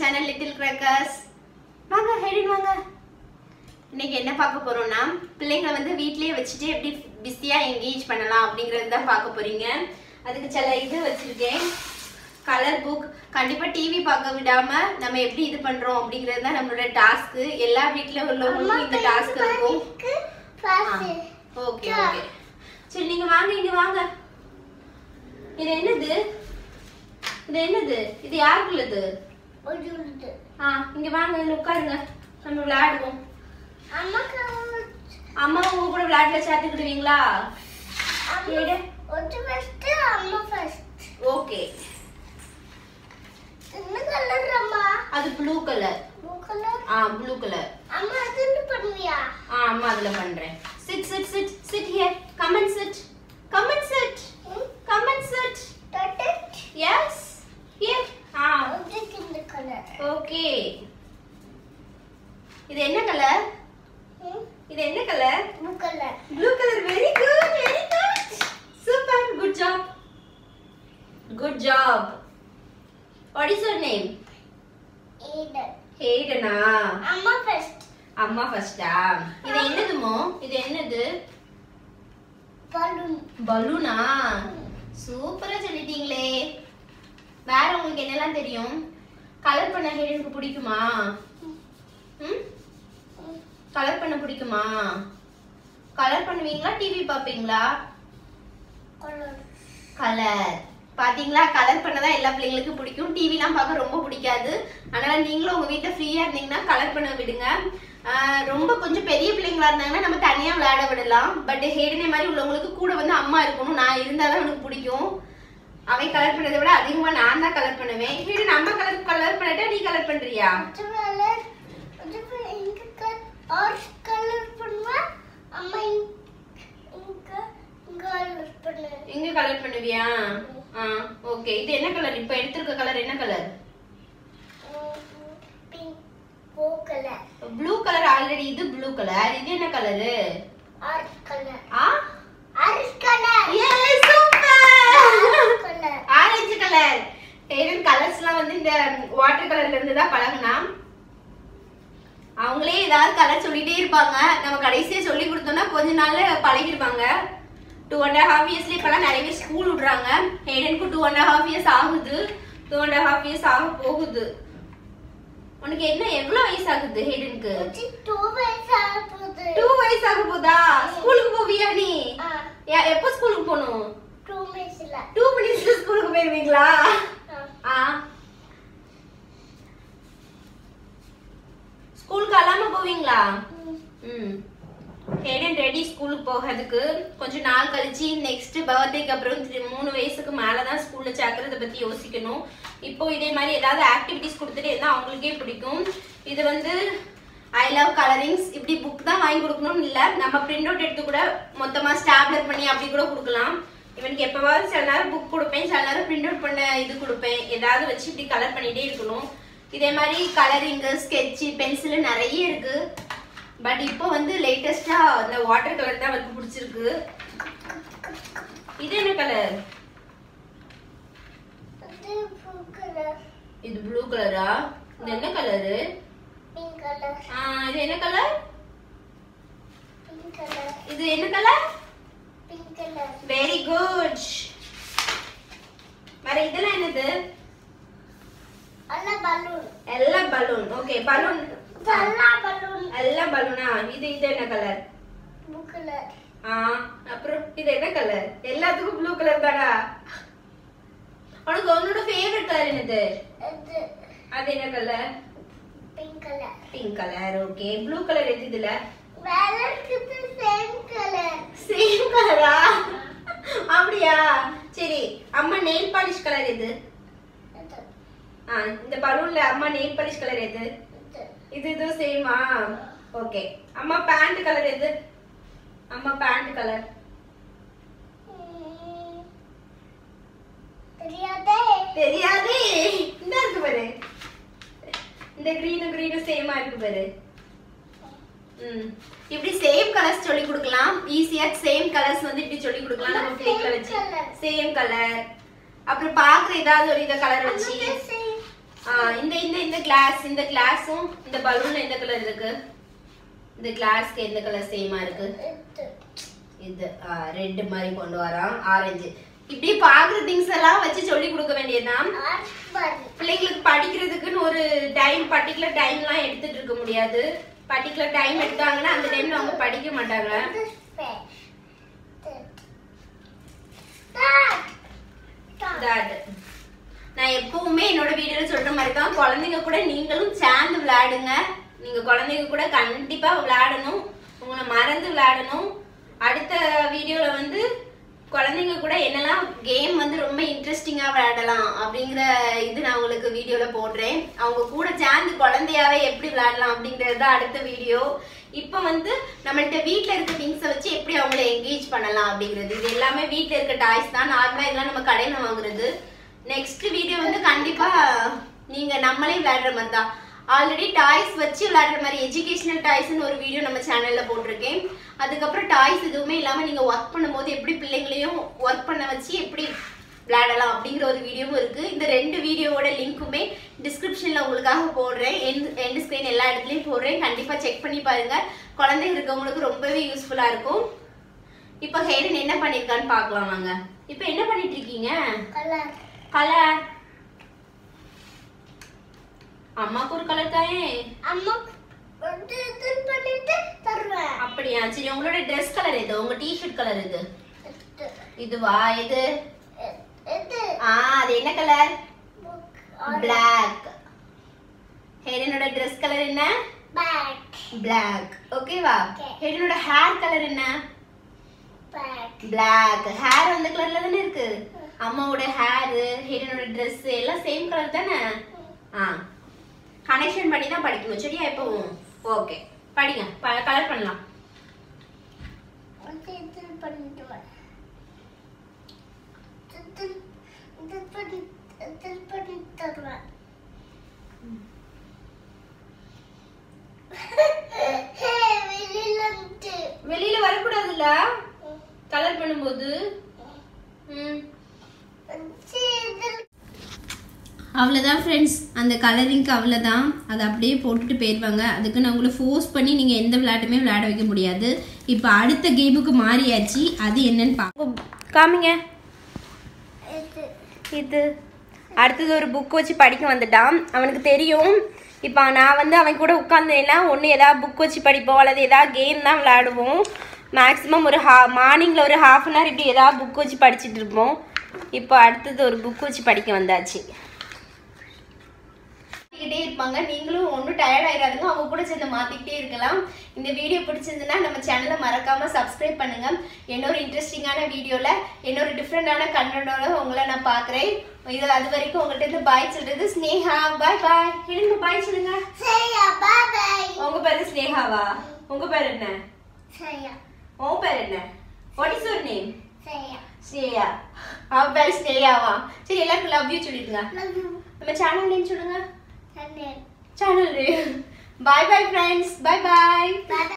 Channel little crackers வாங்க ஹெடின் வாங்க இன்னைக்கு என்ன பார்க்க போறோம்னா பிள்ளைங்களை வந்து வீட்லயே வச்சுட்டு எப்படி பிஸியா என்கேஜ் பண்ணலாம் அப்படிங்கறது தான் பார்க்க போறீங்க அதுக்கு சில இது வச்சிருக்கேன் கலர் புக் கண்டிப்பா டிவி பார்க்க விடாம நம்ம எப்படி இது பண்றோம் அப்படிங்கிறது தான் நம்மளோட டாஸ்க் எல்லா வீட்ல உள்ளவங்களுக்கும் இந்த டாஸ்க் இருக்கும் ஓகே ஓகே சரி நீங்க வாங்க இங்க வாங்க இது என்னது இது என்னது இது யாருக்குள்ளது ஆ இங்க வாங்க இதுல உட்காருங்க நம்ம விளையாடுவோம் அம்மா உங்க கூட விளையாட்டுல சேர்த்துக்கிடுவீங்களா எடு. ஓகே அது ப்ளூ கலர் ஆ ப்ளூ கலர் ஆ அம்மா அதுல பண்றேன் sit sit sit sit here come and sit come and sit come and sit yes here ஆ ஓகே இது என்ன கலர் இது என்ன colour blue colour very good very good super good job good job what is your name ஹேடனா அம்மா ஃபர்ஸ்டா இது என்னதுமோ இது என்னது பலூனா சூப்பரா சொல்லிட்டீங்களே வேற உங்களுக்கு என்னெல்லாம் தெரியும் கலர் பண்ண ஹேடனுக்கு பிடிக்குமா ம் கலர் பண்ண பிடிக்குமா கலர் பண்ணுவீங்களா டிவி பாப்பீங்களா கலர் பாத்தீங்களா கலர் பண்ணதான் எல்லா பிள்ளைங்களுக்கும் பிடிக்கும் டிவிலாம் பார்க்க ரொம்ப பிடிக்காது அதனால நீங்களும் உங்க வீட்ல ஃப்ரீயா இருந்தீங்கன்னா கலர் பண்ண விடுங்க ஆஹ் ரொம்ப கொஞ்சம் பெரிய பிள்ளைங்களா இருந்தாங்கன்னா நம்ம தனியா விளையாட விடலாம் பட் ஹேடனே மாதிரி உள்ளவங்களுக்கு கூட வந்து அம்மா இருக்கணும் நான் இருந்தாதான் அவனுக்கு பிடிக்கும் அவன் கலர் பண்ணதை விட அதிகமா நான் தான் கலர் பண்ணுவேன் ஹேடன் அம்மா கலர் கலர் பண்ணிட்டா நீ கலர் பண்றியா இங்க கலர் பண்ணுவியா ஆ ஓகே இது என்ன கலர் இப்ப எடுத்திருக்க கலர் என்ன கலர் ப்ளூ கலர் ஆல்ரெடி இது ப்ளூ கலர் இது என்ன கலரு ஆ Yes, super! Orange colour Hayden கலர்ஸ்லாம் வந்து இந்த வாட்டர் கலர்ல இருந்து தான் பழகுனா அவங்களே ஏதாவது கலர் சொல்லிட்டே இருப்பாங்க நம்ம கடைசியா சொல்லி கொடுத்தோம்னா கொஞ்ச நாள்ல பழகிருப்பாங்க டூ அண்ட் ஹாஃப் இயர்ஸ்ல இப்பெல்லாம் நிறைய பேர் ஸ்கூல் விடுறாங்க ஹேடனுக்கு டூ அண்ட் ஹாஃப் இயர்ஸ் ஆகுது டூ அண்ட் ஹாஃப் இயர்ஸ் ஆக போகுது உனக்கு என்ன எவ்வளவு வயசு ஆகுது ஹேடனுக்கு டூ வயசு ஆக போதா ஸ்கூலுக்கு போவியா நீ யா- எப்போ ஸ்கூலுக்கு போகணும் டூ மினிட்ஸ்ல ஸ்கூலுக்கு போயிருவீங்களா ஆ ஸ்கூலுக்கு அல்லாம போவீங்களா ம் ஹேடன் ரெடி ஸ்கூலுக்கு போகிறதுக்கு கொஞ்சம் நாள் கழிச்சு நெக்ஸ்ட் பர்த்டேக்கு அப்புறம் திரு- மூணு வயசுக்கு மேலே தான் ஸ்கூலில் சேர்க்கறத பற்றி யோசிக்கணும் இப்போ இதே மாதிரி ஏதாவது ஆக்டிவிட்டிஸ் கொடுத்துட்டு இருந்தால் அவங்களுக்கே பிடிக்கும் இது வந்து ஐ லவ் கலரிங்ஸ் இப்படி புக் தான் வாங்கி கொடுக்கணும்னு இல்லை நம்ம பிரிண்ட் அவுட் எடுத்து கூட மொத்தமாக ஸ்டாப்லர் பண்ணி அப்படி கூட கொடுக்கலாம் இவனுக்கு எப்போவாவது சில நேரம் புக் கொடுப்பேன் சில நேரம் பிரிண்ட் அவுட் பண்ண இது கொடுப்பேன் ஏதாவது வச்சு இப்படி கலர் பண்ணிட்டே இருக்கணும் இதே மாதிரி கலரிங்கு ஸ்கெட்சு பென்சிலு நிறைய இருக்கு பட் இப்போ வந்து லேட்டஸ்டா இந்த வாட்டர் கலர் தான் அவருக்கு பிடிச்சிருக்கு இது என்ன கலர் இது ப்ளூ கலரா இது என்ன கலரு இது என்ன கலர் இது என்ன கலர் வெரி குட் வேற இதெல்லாம் என்னது எல்லாம் பலூன் ஓகே பலூன் எல்லாம் பலூனா இது இது என்ன கலர் ஆ அப்புறம் இது என்ன கலர் எல்லாத்துக்கும் ப்ளூ கலர் தானா உனக்கு உன்னோட ஃபேவரட் கலர் என்னது அது என்ன colour pink colour okay blue colour எது இதுல சேம் கலரா அப்படியா சரி அம்மா நெயில் பாலிஷ் கலர் எது ஆ இந்த பலூன்ல அம்மா நெயில் பாலிஷ் கலர் எது இது இது சேமா ஓகே அம்மா பேண்ட் கலர் எது அம்மா பேண்ட் கலர் தெரியாதே இந்த இருக்கு பாரு இந்த கிரீனும் கிரீனும் சேமா இருக்கு பாரு ம் இப்படி சேம் கலர்ஸ் சொல்லி கொடுக்கலாம் ஈஸியா சேம் கலர்ஸ் வந்து இப்படி சொல்லி கொடுக்கலாம் நம்ம பிள்ளைங்களை வச்சு சேம் கலர் அப்புறம் பாக்குற ஏதாவது ஒரு இத கலர் வச்சு ஆ, இந்த இந்த இந்த கிளாஸ் இந்த கிளாஸும் இந்த பலூன்ல எந்த கலர் இருக்கு இந்த கிளாஸ்க்கு எந்த கலர் சேமா இருக்கு இது ரெட் மாதிரி கொண்டு வரான் ஆரஞ்சு இப்படி பாக்குற திங்ஸ் எல்லாம் வச்சு சொல்லி கொடுக்க வேண்டியதுதான் பிள்ளைங்களுக்கு படிக்கிறதுக்குன்னு ஒரு டைம் பர்டிகுலர் டைம்லாம் எடுத்துட்டு இருக்க முடியாது பர்டிகுலர் டைம் எடுத்தாங்கன்னா அந்த டைம்ல அவங்க படிக்க மாட்டாங்க That. நான் எப்பவுமே என்னோட வீடியோல சொல்ற மாதிரி தான் குழந்தைங்க கூட நீங்களும் சேர்ந்து விளையாடுங்க நீங்க குழந்தைங்க கூட கண்டிப்பா விளையாடணும் உங்களை மறந்து விளையாடணும் அடுத்த வீடியோல வந்து குழந்தைங்க கூட என்னெல்லாம் கேம் வந்து ரொம்ப இன்ட்ரெஸ்டிங்கா விளையாடலாம் அப்படிங்கிற இது நான் உங்களுக்கு வீடியோல போடுறேன் அவங்க கூட சேர்ந்து குழந்தையாவே எப்படி விளையாடலாம் அப்படிங்கிறது தான் அடுத்த வீடியோ இப்போ வந்து நம்மள்ட்ட வீட்ல இருக்க திங்ஸை வச்சு எப்படி அவங்கள என்கேஜ் பண்ணலாம் அப்படிங்கிறது இது எல்லாமே வீட்ல இருக்க டாய்ஸ் தான் நார்மலா இதெல்லாம் நம்ம கடையில வாங்குறது நெக்ஸ்ட் வீடியோ வந்து கண்டிப்பா நீங்க நம்மளே விளையாடுற மாதிரி தான் ஆல்ரெடி டாய்ஸ் வச்சு விளையாடுற மாதிரி எஜுகேஷனல் டாய்ஸ்னு ஒரு வீடியோ நம்ம சேனல்ல போட்டிருக்கேன் அதுக்கப்புறம் டாய்ஸ் எதுவுமே இல்லாம நீங்க ஒர்க் பண்ணும்போது எப்படி பிள்ளைங்களையும் ஒர்க் பண்ண வச்சு எப்படி விளையாடலாம் அப்படிங்கிற ஒரு வீடியோவும் இருக்கு இந்த ரெண்டு வீடியோவோட லிங்க்குமே டிஸ்கிரிப்ஷன்ல உங்களுக்காக போடுறேன் எண்ட் எண்ட் ஸ்க்ரீன் எல்லா இடத்துலயும் போடுறேன் கண்டிப்பா செக் பண்ணி பாருங்க குழந்தை இருக்கவங்களுக்கு ரொம்பவே யூஸ்ஃபுல்லா இருக்கும் இப்போ ஹேடன் என்ன பண்ணிருக்கான்னு பார்க்கலாம் வாங்க இப்போ என்ன பண்ணிட்டு இருக்கீங்க கலர் அம்மாக்கு ஒரு கலர் தாயே அப்படியா சரி உங்களோட ட்ரெஸ் கலர் எது உங்க டிஷர்ட் கலர் எது இதுவா இது ஆ அது என்ன கலர் பிளாக் ஹேடனோட ட்ரெஸ் கலர் என்ன பிளாக் ஓகேவா Okay. ஹேடனோட ஹேர் கலர் என்ன பிளாக் ஹேர் அந்த கலர்ல தானே இருக்கு அம்மாவோட ஹேர் ஹேடனோட Dress எல்லாம் சேம் கலர் தானே ஆ கனெக்ஷன் பண்ணி தான் படிக்கணும் சரியா எப்பவும் ஓகே படிங்க கலர் பண்ணலாம் வெளியில வரக்கூடாதுல்ல கலர் பண்ணும்போது ம் அவ்வளோதான் ஃப்ரெண்ட்ஸ் அந்த கலரிங்க்கு அவ்வளோதான் அதை அப்படியே போட்டுட்டு போயிடுவாங்க அதுக்கு நான் உங்களை ஃபோர்ஸ் பண்ணி நீங்கள் எந்த விளையாட்டுமே விளையாட வைக்க முடியாது இப்போ அடுத்த கேமுக்கு மாறியாச்சு அது என்னன்னு பார்க்க காமிங்க இது அடுத்தது ஒரு புக் வச்சு படிக்க வந்துட்டான் அவனுக்கு தெரியும் இப்போ நான் வந்து அவன் கூட உட்காந்தேன்னா ஒன்று ஏதாவது புக் வச்சு படிப்போம் அல்லது ஏதாவது கேம் தான் விளையாடுவோம் மேக்ஸிமம் ஒரு ஹா மார்னிங்கில் ஒரு ஹாஃப் அன் ஹவர் இப்படி ஏதாவது புக் வச்சு படிச்சுட்டு இருப்போம் இப்போ அடுத்தது ஒரு புக் வச்சு படிக்க வந்தாச்சு மாத்திக்கிட்டே இருப்பாங்க நீங்களும் ஒன்றும் டயர்ட் ஆயிடாதுங்க அவங்க கூட சேர்ந்து மாத்திக்கிட்டே இருக்கலாம் இந்த வீடியோ பிடிச்சிருந்துன்னா நம்ம சேனலை மறக்காம சப்ஸ்கிரைப் பண்ணுங்க இன்னொரு இன்ட்ரெஸ்டிங்கான வீடியோல இன்னொரு டிஃப்ரெண்டான கண்டனோட உங்களை நான் பார்க்குறேன் இது அது வரைக்கும் உங்கள்கிட்ட இருந்து பாய் சொல்றது ஸ்னேஹா பாய் பாய் எழுங்க பாய் சொல்லுங்க உங்க பேரு ஸ்னேகாவா உங்க பேர் என்ன உன் பேர் என்ன what is your name Sneya அவன் பேர் ஸ்னேயாவா சரி எல்லாருக்கும் லவ் யூ சொல்லிடுங்க நம்ம சேனல் நேம் சொல்லுங்க channel bye bye friends bye பாய்